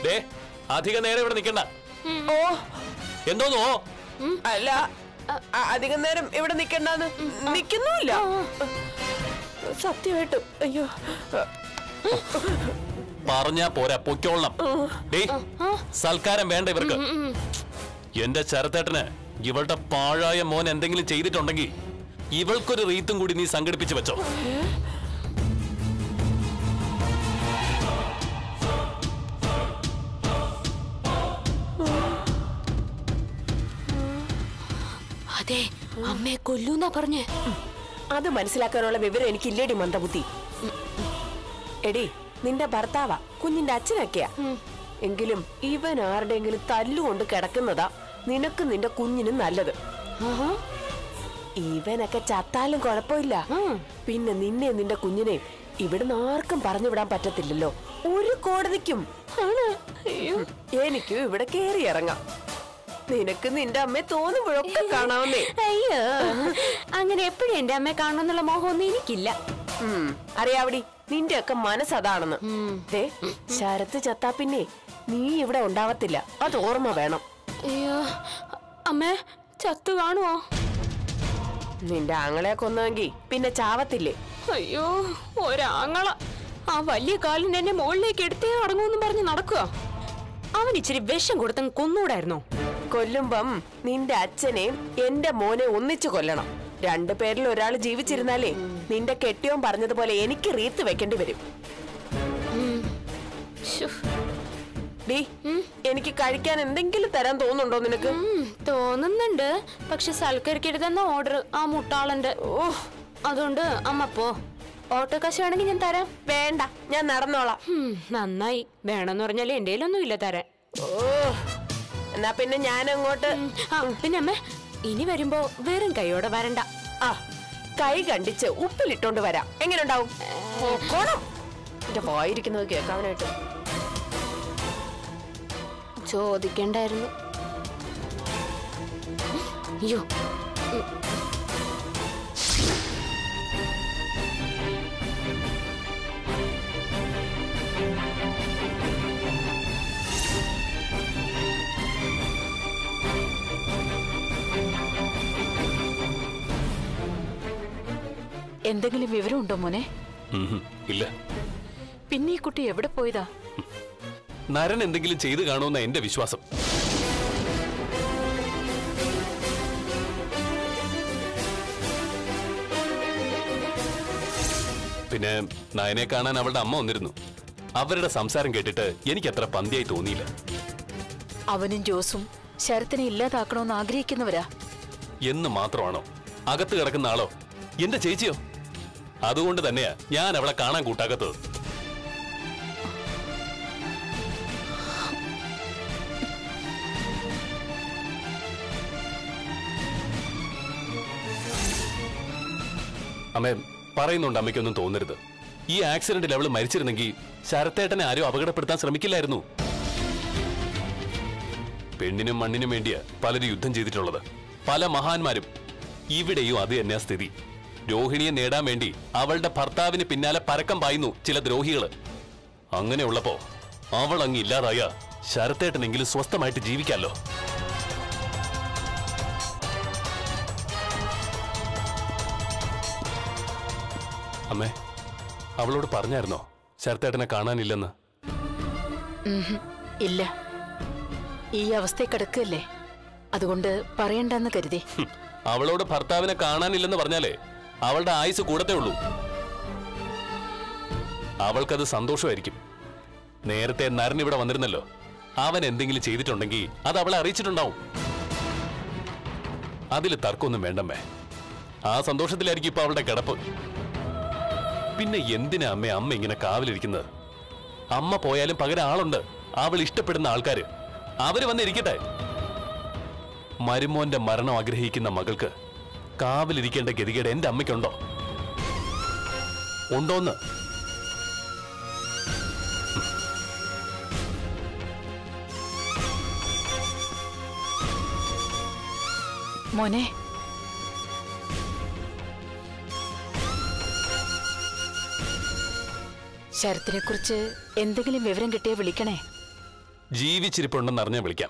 ദേ അധിക നേരം ഇവിടെ നിൽക്കണ്ട ഓ എന്തോന്നോ അല്ല അ- അധികം നേരം ഇവിടെ നിക്കണ്ടെന്ന് നിക്കുന്നുമില്ല സത്യമായിട്ടും അയ്യോ പറഞ്ഞാ പോരാ പൊയ്ക്കോളണം ഡേ സൽക്കാരം വേണ്ട ഇവർക്ക് എന്റെ ശരത്തേട്ടന് ഇവളുടെ പാഴായ മോൻ എന്തെങ്കിലും ചെയ്തിട്ടുണ്ടെങ്കിൽ ഇവൾക്കൊരു റീത്തും കൂടി നീ സംഘടിപ്പിച്ചു വെച്ചോ അതെ അമ്മയെ കൊല്ലൂന്നാ പറഞ്ഞേ അത് മനസ്സിലാക്കാനുള്ള വിവരം എനിക്കില്ലേടി മന്ദബുദ്ധി എടി നിന്റെ ഭർത്താവാ കുഞ്ഞിന്റെ അച്ഛനൊക്കെയാ എങ്കിലും ഇവൻ ആരുടെയെങ്കിലും തല്ലുകൊണ്ട് കിടക്കുന്നതാ നിനക്ക് നിന്റെ കുഞ്ഞിനും നല്ലത് ഇവനൊക്കെ ചത്താലും കുഴപ്പമില്ല പിന്നെ നിന്നെ നിന്റെ കുഞ്ഞിനെ ഇവിടുന്ന് ആർക്കും പറഞ്ഞു വിടാൻ പറ്റത്തില്ലല്ലോ ഒരു കോടതിക്കും ആണ് അയ്യോ എനിക്കും ഇവിടെ കേറി ഇറങ്ങാം നിനക്ക് നിന്റെ അമ്മയെ തോന്നുമ്പോഴൊക്കെ കാണാവുന്നേ അയ്യോ അങ്ങനെ എപ്പോഴും എന്റെ അമ്മയെ കാണണമെന്നുള്ള മോഹമൊന്നും എനിക്കില്ല ഉം, അറിയാവടി നിന്റെ ഒക്കെ മനസ്സ് അതാണെന്ന് ദേ ശരത്ത് ചത്താ പിന്നെ നീ ഇവിടെ ഉണ്ടാവത്തില്ല അത് ഓർമ്മ വേണം അയ്യോ അമ്മേ ചത്തു കാണുവോ നിന്റെ ആങ്ങളെ കൊന്നെങ്കിൽ പിന്നെ ചാവത്തില്ലേ അയ്യോ ഒരാങ്ങള ആ വലിയ കാലിന് എന്നെ മുകളിലേക്ക് എടുത്തേ അടങ്ങുമെന്നും പറഞ്ഞ് നടക്കുക അവൻ ഇച്ചിരി വിഷം കൊടുത്തങ്ങ് കൊന്നൂടായിരുന്നോ കൊല്ലുമ്പം നിന്റെ അച്ഛനെയും എന്റെ മോനെ ഒന്നിച്ചു കൊല്ലണം രണ്ടു പേരിൽ ഒരാൾ ജീവിച്ചിരുന്നാലേ നിന്റെ കെട്ടിയോൻ പറഞ്ഞതുപോലെ എനിക്ക് റീത്ത് വെക്കേണ്ടി വരും ശ്ശോ. ഡീ എനിക്ക് കഴിക്കാൻ എന്തെങ്കിലും തരാൻ തോന്നുന്നുണ്ടോ നിനക്ക് ഉം, തോന്നുന്നുണ്ട് പക്ഷെ സൽക്കരിക്കരുതെന്ന ഓർഡർ ആ മുട്ടാളന്റെ ഓ അതുകൊണ്ട് അമ്മ പോ ഓട്ടോ കാശ് വേണമെങ്കിൽ ഞാൻ തരാം വേണ്ട ഞാൻ നടന്നോളാം ഉം, നന്നായി വേണമെന്ന് പറഞ്ഞാൽ എന്റെ കയ്യിലൊന്നും ഇല്ല തരാൻ ഓ എന്നാ പിന്നെ ഞാൻ അങ്ങോട്ട് ഉം, ആ പിന്നെ അമ്മ ഇനി വരുമ്പോ വെറും കൈയോടെ വരണ്ട ആ കൈ കണ്ടിച്ച് ഉപ്പിലിട്ടോണ്ട് വരാം എങ്ങനെ ഉണ്ടാവും പോണം എന്റെ വായിരിക്കുന്നത് കേൾക്കാനായിട്ട് ചോദിക്കണ്ടായിരുന്നു അയ്യോ എന്തെങ്കിലും വിവരമുണ്ടോ മോനെ ഉം ഹും, ഇല്ല പിന്നെ ഈ കുട്ടി എവിടെ പോയതാ നരൻ എന്തെങ്കിലും ചെയ്തു കാണുമെന്ന എന്റെ വിശ്വാസം പിന്നെ നയനെ കാണാൻ അവളുടെ അമ്മ വന്നിരുന്നു അവരുടെ സംസാരം കേട്ടിട്ട് എനിക്ക് അത്ര പന്തിയായി തോന്നിയില്ല അവനും ജോസും ശരത്തിനെ ഇല്ലാതാക്കണമെന്ന് ആഗ്രഹിക്കുന്നവരാ എന്ന് മാത്രമാണോ അകത്ത് കിടക്കുന്ന ആളോ എന്റെ ചേച്ചിയോ അതുകൊണ്ട് തന്നെയാ ഞാൻ അവളെ കാണാൻ കൂട്ടാക്കത്തത് അമ്മേ പറയുന്നുണ്ട് അമ്മയ്ക്കൊന്നും തോന്നരുത് ഈ ആക്സിഡന്റിൽ അവള് മരിച്ചിരുന്നെങ്കിൽ ശരത്തേട്ടനെ ആരും അപകടപ്പെടുത്താൻ ശ്രമിക്കില്ലായിരുന്നു പെണ്ണിനും മണ്ണിനും വേണ്ടിയാ പലരും യുദ്ധം ചെയ്തിട്ടുള്ളത് പല മഹാന്മാരും ഇവിടെയും അത് തന്നെയാ സ്ഥിതി രോഹിണിയെ നേടാൻ വേണ്ടി അവളുടെ ഭർത്താവിന് പിന്നാലെ പരക്കം പായുന്നു ചില ദ്രോഹികള് അങ്ങനെയുള്ളപ്പോ അവൾ അങ്ങ് ഇല്ലാതായ ശരത്തേട്ടനെങ്കിലും സ്വസ്ഥമായിട്ട് ജീവിക്കാലോ അമ്മേ അവളോട് പറഞ്ഞായിരുന്നോ ശരത്തേട്ടനെ കാണാനില്ലെന്ന് ഉംഹും, ഇല്ല ഈ അവസ്ഥയിൽ കിടക്കല്ലേ അതുകൊണ്ട് പറയണ്ടെന്ന് കരുതി ഹും, അവളോട് ഭർത്താവിനെ കാണാനില്ലെന്ന് പറഞ്ഞാലേ അവളുടെ ആയുസ് കൂടത്തേ ഉള്ളൂ അവൾക്കത് സന്തോഷമായിരിക്കും നേരത്തെ നരൻ ഇവിടെ വന്നിരുന്നല്ലോ അവൻ എന്തെങ്കിലും ചെയ്തിട്ടുണ്ടെങ്കിൽ അത് അവളെ അറിയിച്ചിട്ടുണ്ടാവും അതിൽ തർക്കമൊന്നും വേണ്ടമ്മേ ആ സന്തോഷത്തിലായിരിക്കും ഇപ്പൊ അവളുടെ കിടപ്പ് പിന്നെ എന്തിനാ അമ്മ അമ്മ ഇങ്ങനെ കാവലിരിക്കുന്നത് അമ്മ പോയാലും പകരം ആളുണ്ട് അവൾ ഇഷ്ടപ്പെടുന്ന ആൾക്കാര് അവര് വന്നിരിക്കട്ടെ മരുമോന്റെ മരണം ആഗ്രഹിക്കുന്ന മകൾക്ക് കാവലിരിക്കേണ്ട ഗതികേട് എന്റെ അമ്മയ്ക്കുണ്ടോ ഉണ്ടോന്ന് മോനെ ശരത്തിനെ കുറിച്ച് എന്തെങ്കിലും വിവരം കിട്ടിയാ വിളിക്കണേ ജീവിച്ചിരിപ്പുണ്ടെന്ന് അറിഞ്ഞാൽ വിളിക്കാം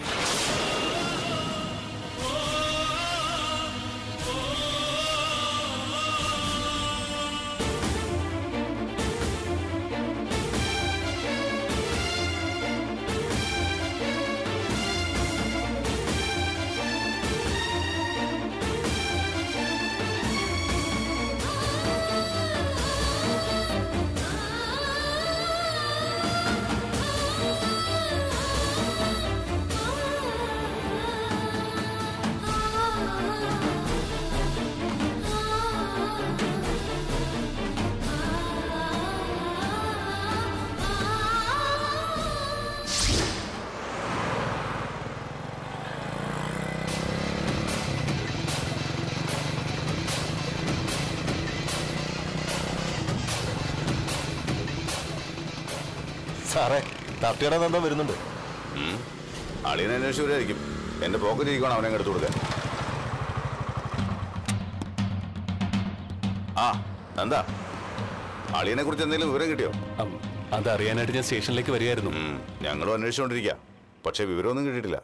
സാറേ തട്ടിയുടെ ബന്ധം വരുന്നുണ്ട് അളിയനെ അന്വേഷിച്ചവരായിരിക്കും എന്റെ പോക്കറ്റ് ഇരിക്കണം അവനെ എടുത്തു കൊടുക്കാൻ ആ എന്താ അളിയനെ കുറിച്ച് എന്തെങ്കിലും വിവരം കിട്ടിയോ അം, അതറിയാനായിട്ട് ഞാൻ സ്റ്റേഷനിലേക്ക് വരികയായിരുന്നു ഉം, ഞങ്ങളും അന്വേഷിച്ചുകൊണ്ടിരിക്കുക പക്ഷെ വിവരമൊന്നും കിട്ടിയിട്ടില്ല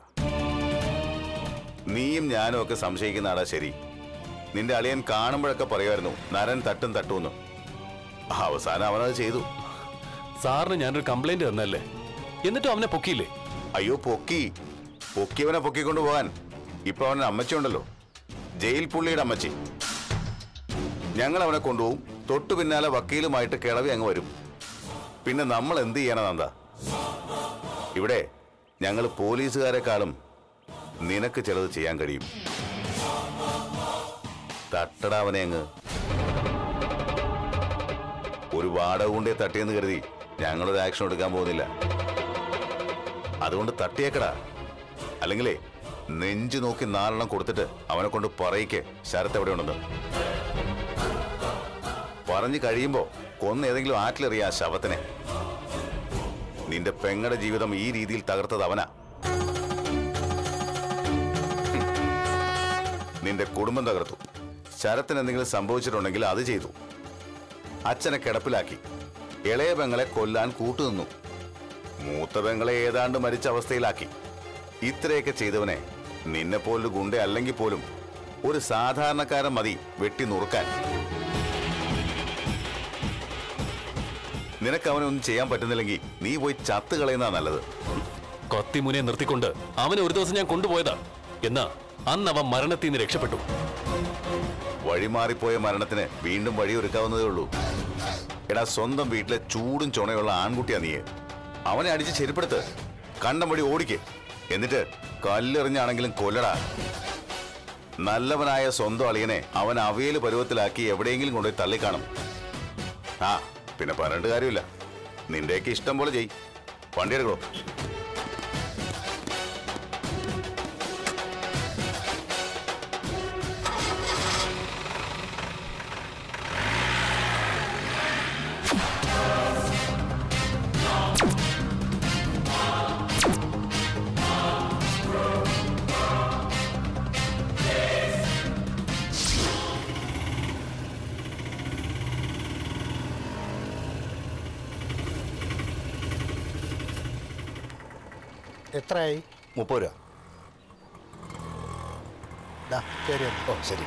നീയും ഞാനും ഒക്കെ സംശയിക്കുന്ന ആടാ ശരി നിന്റെ അളിയൻ കാണുമ്പോഴൊക്കെ പറയുമായിരുന്നു നരൻ തട്ടും തട്ടുമെന്ന് അവസാനം അവനത് ചെയ്തു സാറിന് ഞാനൊരു കംപ്ലൈന്റ് തന്നല്ലേ എന്നിട്ടും അവനെ പൊക്കിയില്ലേ അയ്യോ പൊക്കി പൊക്കിയവനെ പൊക്കിക്കൊണ്ടു പോകാൻ ഇപ്പൊ അവന് അമ്മച്ചി ഉണ്ടല്ലോ ജയിൽ പുള്ളിയുടെ അമ്മച്ചി ഞങ്ങൾ അവനെ കൊണ്ടുപോകും തൊട്ടു പിന്നാലെ വക്കീലുമായിട്ട് കിളവി അങ്ങ് വരും പിന്നെ നമ്മൾ എന്ത് ചെയ്യണം നന്ദ ഇവിടെ ഞങ്ങൾ പോലീസുകാരെക്കാളും നിനക്ക് ചിലത് ചെയ്യാൻ കഴിയും തട്ടട അവനെ അങ്ങ് ഒരു വാടക കൊണ്ടേ തട്ടിയെന്ന് കരുതി ഞങ്ങളൊരു ആക്ഷൻ എടുക്കാൻ പോകുന്നില്ല അതുകൊണ്ട് തട്ടിയേക്കടാ അല്ലെങ്കിലേ നെഞ്ചു നോക്കി നാലെണ്ണം കൊടുത്തിട്ട് അവനെ കൊണ്ട് പറയിക്ക് ശരത്ത് എവിടെ ഉണ്ടെന്ന് പറഞ്ഞു കഴിയുമ്പോ കൊന്ന് ഏതെങ്കിലും ആറ്റിലെറിയ ആ ശവത്തിനെ നിന്റെ പെങ്ങടെ ജീവിതം ഈ രീതിയിൽ തകർത്തത് അവനാ ഹും. നിന്റെ കുടുംബം തകർത്തു ശരത്തിന് എന്തെങ്കിലും സംഭവിച്ചിട്ടുണ്ടെങ്കിൽ അത് ചെയ്തു അച്ഛനെ കിടപ്പിലാക്കി ഇളയ പെങ്ങളെ കൊല്ലാൻ കൂട്ടുനിന്നു മൂത്ത പെങ്ങളെ ഏതാണ്ട് മരിച്ച അവസ്ഥയിലാക്കി ഇത്രയൊക്കെ ചെയ്തവനെ നിന്നെ പോലൊരു ഗുണ്ട അല്ലെങ്കിൽ പോലും ഒരു സാധാരണക്കാരൻ മതി വെട്ടി നുറുക്കാൻ നിനക്ക് അവനെ ഒന്നും ചെയ്യാൻ പറ്റുന്നില്ലെങ്കിൽ നീ പോയി ചത്ത് കളയുന്നതാ നല്ലത് കത്തിമുനെ നിർത്തിക്കൊണ്ട് അവനെ ഒരു ദിവസം ഞാൻ കൊണ്ടുപോയതാ എന്നാ അന്ന് അവൻ മരണത്തിൽ നിന്ന് രക്ഷപ്പെട്ടു വഴിമാറിപ്പോയ മരണത്തിന് വീണ്ടും വഴിയൊരുക്കാവുന്നതേ ഉള്ളൂ എടാ സ്വന്തം വീട്ടിലെ ചൂടും ചുണയുള്ള ആൺകുട്ടിയാ നീ അവനെ അടിച്ച് ചെരുപ്പെടുത്ത് കണ്ടം വഴി ഓടിക്ക് എന്നിട്ട് കല്ലെറിഞ്ഞാണെങ്കിലും കൊല്ലടാ നല്ലവനായ സ്വന്തം അളിയനെ അവൻ അവയില് പരുവത്തിലാക്കി എവിടെയെങ്കിലും കൊണ്ടുപോയി തള്ളിക്കാണും ആ പിന്നെ പറഞ്ഞിട്ട് കാര്യമില്ല നിന്റെയൊക്കെ ഇഷ്ടം പോലെ ചെയ് വണ്ടി എടുക്കണോ എത്രയായി മുപ്പത് രൂപ ദാ, ശരി എന്നാ. ഓ ശരി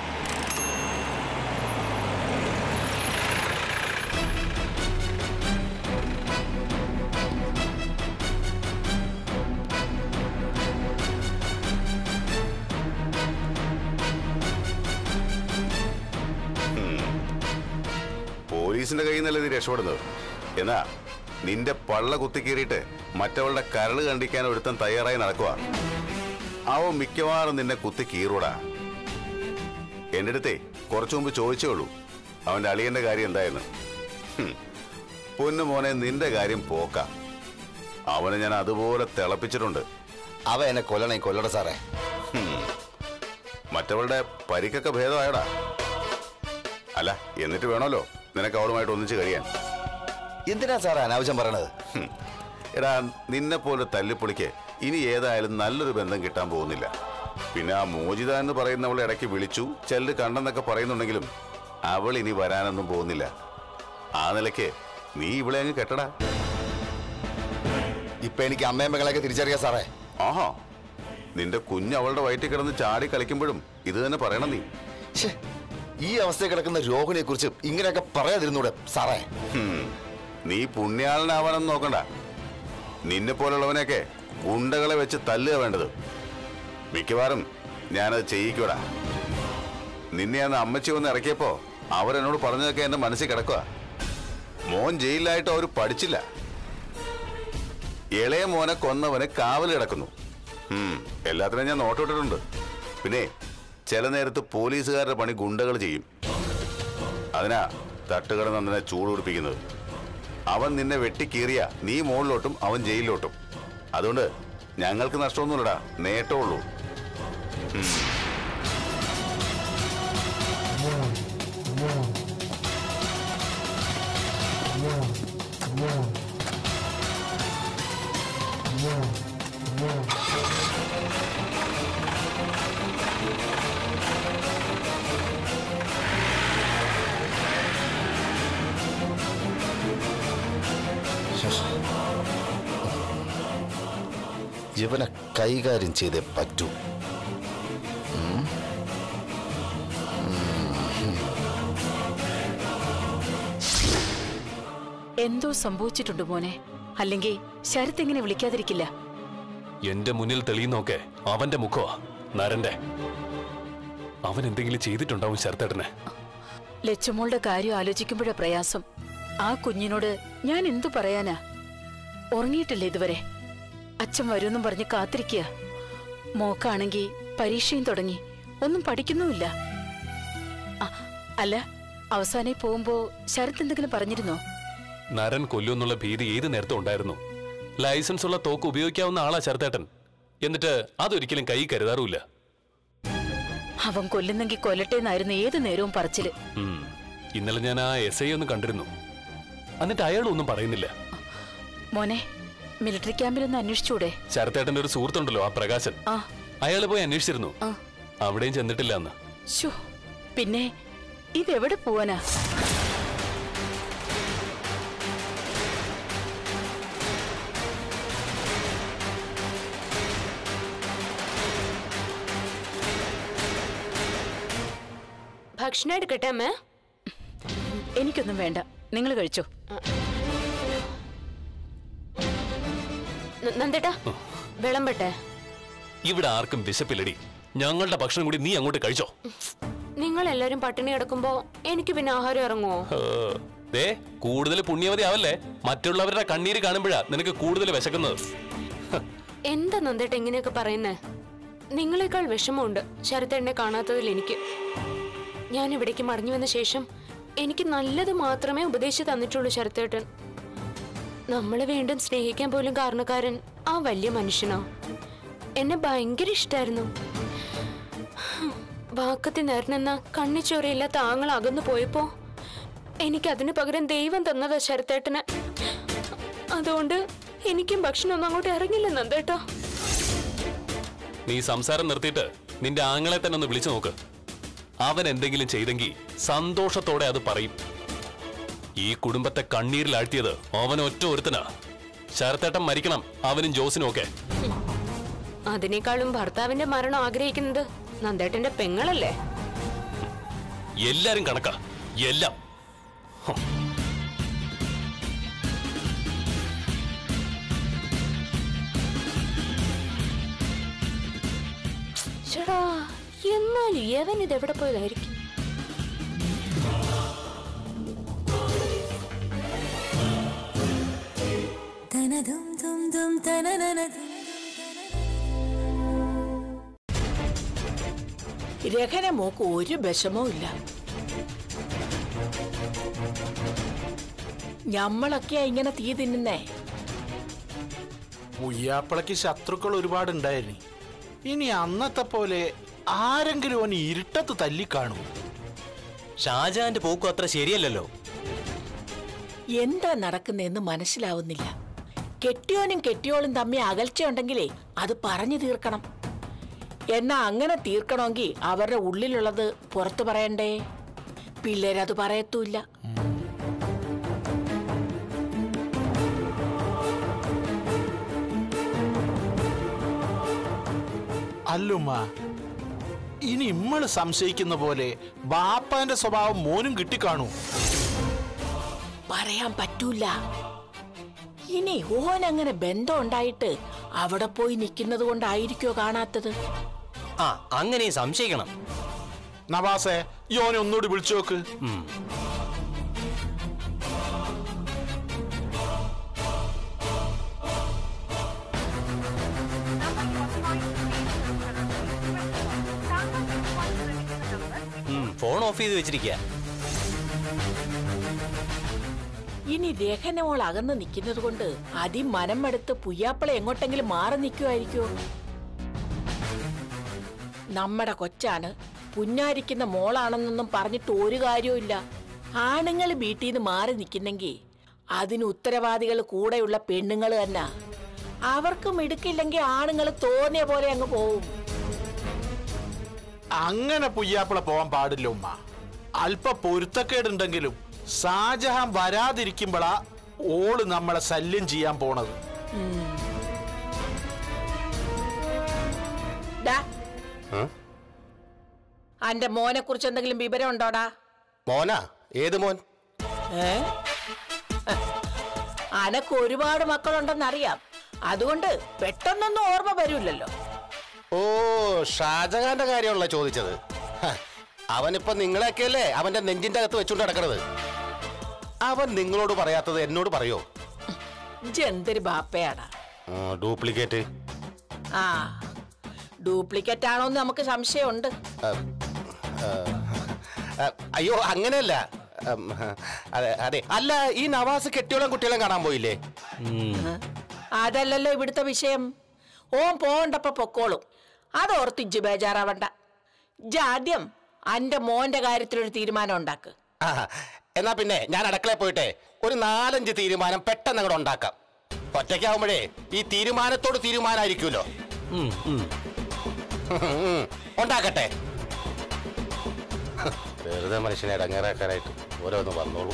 പോലീസിന്റെ കയ്യിൽ നിന്നല്ലേ നീ രക്ഷപ്പെടുന്നത് എന്നാ നിന്റെ പള്ള കുത്തിക്കീറിയിട്ട് മറ്റവളുടെ കരള് കണ്ടിക്കാൻ ഒരുത്തൻ തയ്യാറായി നടക്കുക അവൻ മിക്കവാറും നിന്നെ കുത്തി കീറൂടാ എന്റെ അടുത്തേ കുറച്ചു മുമ്പ് ചോദിച്ചേ ഉള്ളൂ അവന്റെ അളിയന്റെ കാര്യം എന്തായെന്ന് ഹും. പൊന്നു മോനെ നിന്റെ കാര്യം പോക്ക അവനെ ഞാൻ അതുപോലെ തിളപ്പിച്ചിട്ടുണ്ട് അവ എന്നെ കൊല്ലണേ കൊല്ലട സാറേ ഹും. മറ്റവളുടെ പരിക്കൊക്കെ ഭേദമായടാ അല്ല എന്നിട്ട് വേണമല്ലോ നിനക്ക് അവളുമായിട്ട് ഒന്നിച്ച് കഴിയാൻ എന്തിനാ സാറേ അനാവശ്യം പറയണത് ഹും. എടാ നിന്നെ പോലെ തല്ലിപ്പൊളിക്ക് ഇനി ഏതായാലും നല്ലൊരു ബന്ധം കിട്ടാൻ പോകുന്നില്ല പിന്നെ ആ മോചിത എന്ന് പറയുന്നവളെ ഇടയ്ക്ക് വിളിച്ചു ചെല്ല് കണ്ടെന്നൊക്കെ പറയുന്നുണ്ടെങ്കിലും അവൾ ഇനി വരാനൊന്നും പോകുന്നില്ല ആ നിലയ്ക്ക് നീ ഇവളെ അങ്ങ് കെട്ടടാ ഇപ്പൊ എനിക്ക് അമ്മയും മകളെയൊക്കെ തിരിച്ചറിയാം സാറേ ആഹാ നിന്റെ കുഞ്ഞ് അവളുടെ വയറ്റിൽ കിടന്ന് ചാടി കളിക്കുമ്പോഴും ഇത് തന്നെ പറയണം നീ ശ്ശേ, ഈ അവസ്ഥയിൽ കിടക്കുന്ന രോഹിണിയെ കുറിച്ച് ഇങ്ങനെയൊക്കെ പറയാതിരുന്നൂടെ സാറേ ഹും, നീ പുണ്യാളനാവാനെന്ന് നോക്കണ്ട നിന്നെ പോലുള്ളവനെയൊക്കെ ഗുണ്ടകളെ വെച്ച് തല്ലുക വേണ്ടത് മിക്കവാറും ഞാനത് ചെയ്യിക്കൂടാ നിന്നെ അന്ന് അമ്മച്ചി വന്ന് ഇറക്കിയപ്പോ അവരെന്നോട് പറഞ്ഞതൊക്കെ എന്റെ മനസ്സിൽ കിടക്കുക മോൻ ജയിലിലായിട്ട് അവർ പഠിച്ചില്ല ഇളയ മോനെ കൊന്നവന് കാവൽ കിടക്കുന്നു ഉം, എല്ലാത്തിനും ഞാൻ നോട്ടമിട്ടിട്ടുണ്ട് പിന്നെ ചില നേരത്ത് പോലീസുകാരുടെ പണി ഗുണ്ടകൾ ചെയ്യും അതിനാ തട്ടുകടന്ന് നിന്നെ ചൂടുപിടിപ്പിക്കുന്നത് അവൻ നിന്നെ വെട്ടിക്കീറിയ നീ മുകളിലോട്ടും അവൻ ജയിലിലോട്ടും അതുകൊണ്ട് ഞങ്ങൾക്ക് നഷ്ടമൊന്നുമില്ലടാ നേട്ടമുള്ളൂ ഇവനെ കൈകാര്യം ചെയ്തേ പറ്റൂ എന്തോ സംഭവിച്ചിട്ടുണ്ട് മോനെ അല്ലെങ്കിൽ ശരത്ത് എങ്ങനെ വിളിക്കാതിരിക്കില്ല എന്റെ മുന്നിൽ തെളിയുന്നൊക്കെ അവന്റെ മുഖമാ നരന്റെ അവൻ എന്തെങ്കിലും ചെയ്തിട്ടുണ്ടാവും ശരത്തേട്ടനെ ലച്ചുമോളുടെ കാര്യം ആലോചിക്കുമ്പോഴാ പ്രയാസം ആ കുഞ്ഞിനോട് ഞാൻ എന്തു പറയാനാ ഉറങ്ങിയിട്ടില്ല ഇതുവരെ അച്ഛൻ വരുമെന്നും പറഞ്ഞ് കാത്തിരിക്കുക മോക്കാണെങ്കി പരീക്ഷയും തുടങ്ങി ഒന്നും പഠിക്കുന്നുമില്ല ആ, അല്ല അവസാനം പോകുമ്പോ ശരത്ത് എന്തെങ്കിലും പറഞ്ഞിരുന്നോ നരൻ കൊല്ലുമെന്നുള്ള ഭീതി ഏത് നേരത്തും ഉണ്ടായിരുന്നു ലൈസൻസ് ഉള്ള തോക്ക് ഉപയോഗിക്കാവുന്ന ആളാ ശരത്തേട്ടൻ എന്നിട്ട് അതൊരിക്കലും കൈ കരുതാറുമില്ല അവൻ കൊല്ലുന്നെങ്കിൽ കൊല്ലട്ടെ എന്നായിരുന്നു ഏത് നേരവും പറച്ചില് ഉം. ഇന്നലെ ഞാൻ ആ എസ് ഐ ഒന്ന് കണ്ടിരുന്നു എന്നിട്ട് അയാളൊന്നും പറയുന്നില്ല മോനെ മിലിറ്ററി ക്യാമ്പിലൊന്ന് അന്വേഷിച്ചൂടെ ശരത്തേട്ടന്റെ ഒരു സുഹൃത്തുണ്ടല്ലോ ആ പ്രകാശൻ ആ അയാൾ പോയി അന്വേഷിച്ചിരുന്നു ആ അവിടെയും ചെന്നിട്ടില്ല എന്ന് ശോ പിന്നെ ഇതെവിടെ പോവാനാ ഭക്ഷണം എടുക്കട്ടെ അമ്മ എനിക്കൊന്നും വേണ്ട നിങ്ങൾ കഴിച്ചോ ന- നന്ദേട്ടാ വിളമ്പട്ടെ ഇവിടെ ആർക്കും വിശപ്പില്ലടി ഞങ്ങളുടെ ഭക്ഷണം കൂടി നീ അങ്ങോട്ട് കഴിച്ചോ നിങ്ങൾ എല്ലാരും പട്ടിണി കിടക്കുമ്പോ എനിക്ക് പിന്നെ ആഹാരം ഇറങ്ങുമോ ഏ, ദേ കൂടുതൽ പുണ്യവതി ആവല്ലേ മറ്റുള്ളവരുടെ കണ്ണീര് കാണുമ്പോഴാ നിനക്ക് കൂടുതൽ വിശക്കുന്നത് ഹ, എന്താ നന്ദേട്ട ഇങ്ങനെയൊക്കെ പറയുന്നേ നിങ്ങളെക്കാൾ വിഷമമുണ്ട് ശരത്തേണ്ണെ കാണാത്തതിൽ എനിക്ക് ഞാൻ ഇവിടേക്ക് മടങ്ങി വന്ന ശേഷം എനിക്ക് നല്ലത് മാത്രമേ ഉപദേശിച്ച് തന്നിട്ടുള്ളൂ ശരത്തേട്ടൻ നമ്മളെ വീണ്ടും സ്നേഹിക്കാൻ പോലും കാരണക്കാരൻ ആ വലിയ മനുഷ്യനോ എന്നെ ഭയങ്കര ഇഷ്ടായിരുന്നു വാക്കത്തി നേർന്നെന്ന കണ്ണിച്ചോരയില്ലാത്ത ആങ്ങൾ അകന്നു പോയപ്പോ എനിക്ക് അതിനു പകരം ദൈവം തന്നതാ ശരത്തേട്ടന് അതുകൊണ്ട് എനിക്കും ഭക്ഷണമൊന്നും അങ്ങോട്ട് ഇറങ്ങില്ല നന്ദേട്ടോ നീ സംസാരം നിർത്തിയിട്ട് നിന്റെ ആങ്ങളെ തന്നെ ഒന്ന് വിളിച്ചു നോക്ക് അവൻ എന്തെങ്കിലും ചെയ്തെങ്കിൽ സന്തോഷത്തോടെ അത് പറയും ഈ കുടുംബത്തെ കണ്ണീരിലാഴ്ത്തിയത് അവൻ ഒറ്റ ഒരുത്തനാ ശരത്തേട്ടൻ മരിക്കണം അവനും ജോസിനും ഒക്കെ അതിനേക്കാളും ഭർത്താവിന്റെ മരണം ആഗ്രഹിക്കുന്നത് നന്ദേട്ടന്റെ പെങ്ങളല്ലേ എല്ലാരും കണക്കാ എല്ലാം ചേടാ എന്നാലും യവൻ ഇത് എവിടെ പോയതായിരിക്കും രഹന മോക്ക് ഒരു വിഷമവും ഇല്ല ഞമ്മളൊക്കെയാ ഇങ്ങനെ തീ തിന്നുന്നേ പുയ്യാപ്പിളക്ക് ശത്രുക്കൾ ഒരുപാടുണ്ടായിരുന്നു ഇനി അന്നത്തെ പോലെ ആരെങ്കിലും അവന് ഇരുട്ടത്ത് തല്ലിക്കാണും ഷാജഹാന്റെ പോക്കും അത്ര ശരിയല്ലല്ലോ എന്താ നടക്കുന്നതെന്ന് മനസ്സിലാവുന്നില്ല കെട്ടിയോനും കെട്ടിയോളും തമ്മിൽ അകൽച്ചയുണ്ടെങ്കിലേ അത് പറഞ്ഞു തീർക്കണം എന്നാ അങ്ങനെ തീർക്കണമെങ്കിൽ അവരുടെ ഉള്ളിലുള്ളത് പുറത്തു പറയണ്ടേ പിള്ളേരത് പറയത്തൂല്ല അല്ലുമ്മ ഇനി ഇമ്മള് സംശയിക്കുന്ന പോലെ ബാപ്പാന്റെ സ്വഭാവം മോനും കിട്ടിക്കാണൂ പറയാൻ പറ്റൂല ഇനി ഓൻ അങ്ങനെ ബന്ധം ഉണ്ടായിട്ട് അവിടെ പോയി നിൽക്കുന്നത് കൊണ്ടായിരിക്കോ കാണാത്തത് ആ അങ്ങനെ സംശയിക്കണം നവാസെ യോനെ ഒന്നുകൂടി വിളിച്ചു നോക്ക് ഉം. ഉം, ഫോൺ ഓഫ് ചെയ്ത് വെച്ചിരിക്കുക ഇനി രഹനമോൾ അകന്ന് നിൽക്കുന്നത് കൊണ്ട് അതിമനം എടുത്ത് പുയ്യാപ്പളെ എങ്ങോട്ടെങ്കിലും മാറി നിൽക്കുമായിരിക്കോ നമ്മുടെ കൊച്ചാണ് പുന്നാരിക്കുന്ന മോളാണെന്നൊന്നും പറഞ്ഞിട്ട് ഒരു കാര്യവുമില്ല ആണുങ്ങൾ വീട്ടിൽ നിന്ന് മാറി നിൽക്കുന്നെങ്കിൽ അതിന് ഉത്തരവാദികൾ കൂടെയുള്ള പെണ്ണുങ്ങൾ തന്നെ അവർക്ക് മിടുക്കില്ലെങ്കിൽ ആണുങ്ങൾ തോന്നിയ പോലെ അങ്ങ് പോവും അങ്ങനെ പുയ്യാപ്പിള പോവാൻ പാടില്ല ഉമ്മ അല്പ പൊരുത്തക്കേടുണ്ടെങ്കിലും ഷാജഹാൻ വരാതിരിക്കുമ്പോഴാ ഓള് നമ്മളെ ശല്യം ചെയ്യാൻ പോണത് ഡാ ആ? അന്റെ മോനെ കുറിച്ച് എന്തെങ്കിലും വിവരം ഉണ്ടോടാ മോനാ ഏത് മോൻ ഏ അനക്ക് ഒരുപാട് മക്കളുണ്ടെന്നറിയാം അതുകൊണ്ട് പെട്ടെന്നൊന്നും ഓർമ്മ വരൂലല്ലോ ഓ ഷാജഹാന്റെ കാര്യമുള്ള ചോദിച്ചത് ഹ, അവനിപ്പോ നിങ്ങളെയൊക്കെയല്ലേ അവന്റെ നെഞ്ചിന്റെ അകത്ത് വെച്ചുകൊണ്ട് നടക്കണത് അവൻ നിങ്ങളോട് പറയാത്തത് എന്നോട് പറയോ ഇജ്ജ് എന്തൊരു ബാപ്പയാടാ ഡ്യൂപ്ലിക്കേറ്റ് ആ ഡ്യൂപ്ലിക്കേറ്റ് ആണോന്ന് നമുക്ക് സംശയമുണ്ട് അയ്യോ അങ്ങനെയല്ല ഉം, അതെ അതെ അല്ല ഈ നവാസ് കെട്ടിയോളം കുട്ടികളും കാണാൻ പോയില്ലേ അതല്ലല്ലോ ഇവിടുത്തെ വിഷയം ഓൻ പോകണ്ടപ്പോ പൊക്കോളും അതോർത്ത് ഇജ്ജ് ബേജാറാവണ്ട ഇജ്ജ് ആദ്യം അന്റെ മോന്റെ കാര്യത്തിലൊരു തീരുമാനം ഉണ്ടാക്ക് ആ, എന്നാ പിന്നെ ഞാൻ അടുക്കളയിൽ പോയിട്ടെ ഒരു നാലഞ്ച് തീരുമാനം പെട്ടെന്ന് അങ്ങോട്ട് ഉണ്ടാക്കാം ഒറ്റയ്ക്കാവുമ്പോഴേ ഈ തീരുമാനത്തോട് തീരുമാനമായിരിക്കുമല്ലോ ഉം, ഉം. ഉം, ഉണ്ടാക്കട്ടെ വെറുതെ മനുഷ്യനെ ഇടങ്ങേറാക്കാനായിട്ട് ഓരോന്ന് വന്നോളൂ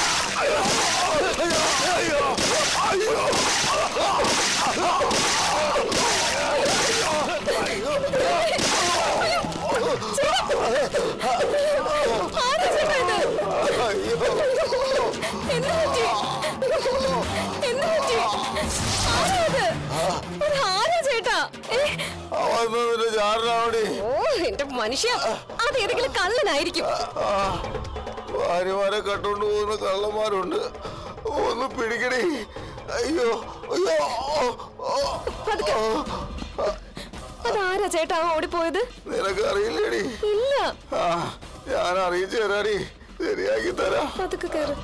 അയ്യോ ആരാ ചേട്ടാ ഇത്? എന്ത് പറ്റി? എന്ത് പറ്റി? ആരാ ഇത്? ഇത് ആരാ ചേട്ടാ? ഏ? ഓ എന്റെ മനുഷ്യ അത് ഏതെങ്കിലും കള്ളനായിരിക്കും ഭാര്യമാരെ കട്ടുകൊണ്ട് പോകുന്ന കള്ളന്മാരുണ്ട് ഒന്ന് പിടിക്കണേ അയ്യോ അയ്യോ ഓ, പതുക്കെ. അതാരാ ചേട്ടാ ഓടിപ്പോയത് നിനക്ക് അറിയില്ലേടി ഇല്ല ആ ഞാൻ അറിയിച്ചു തരാടി ശരിയാക്കി തരാം പതുക്കെ കയറ്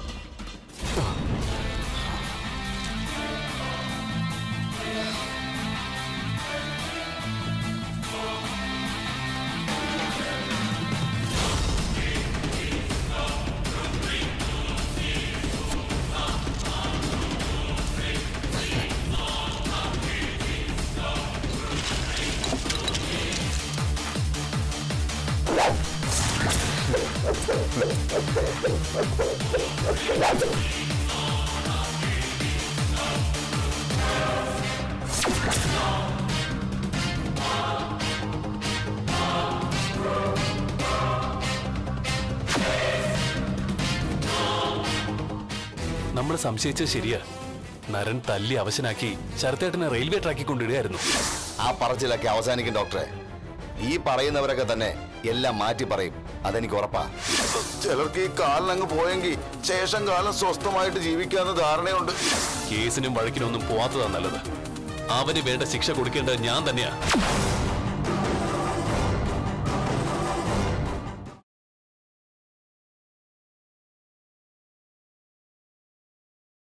നമ്മൾ സംശയിച്ചത് ശരിയാ നരൻ തല്ലി അവശനാക്കി ശരത്തേട്ടനെ റെയിൽവേ ട്രാക്കിൽ കൊണ്ടിടുകയായിരുന്നു ആ പറച്ചിലൊക്കെ അവസാനിക്കും ഡോക്ടറെ ഈ പറയുന്നവരൊക്കെ തന്നെ എല്ലാം മാറ്റി പറയും അതെനിക്ക് ഉറപ്പാ ചിലർക്ക് ഈ കാലിനങ്ങ് പോയെങ്കിൽ ശേഷം കാലം സ്വസ്ഥമായിട്ട് ജീവിക്കാന്ന് ധാരണയുണ്ട് കേസിനും വഴക്കിനും ഒന്നും പോവാത്തതാ നല്ലത് അവന് വേണ്ട ശിക്ഷ കൊടുക്കേണ്ടത് ഞാൻ തന്നെയാ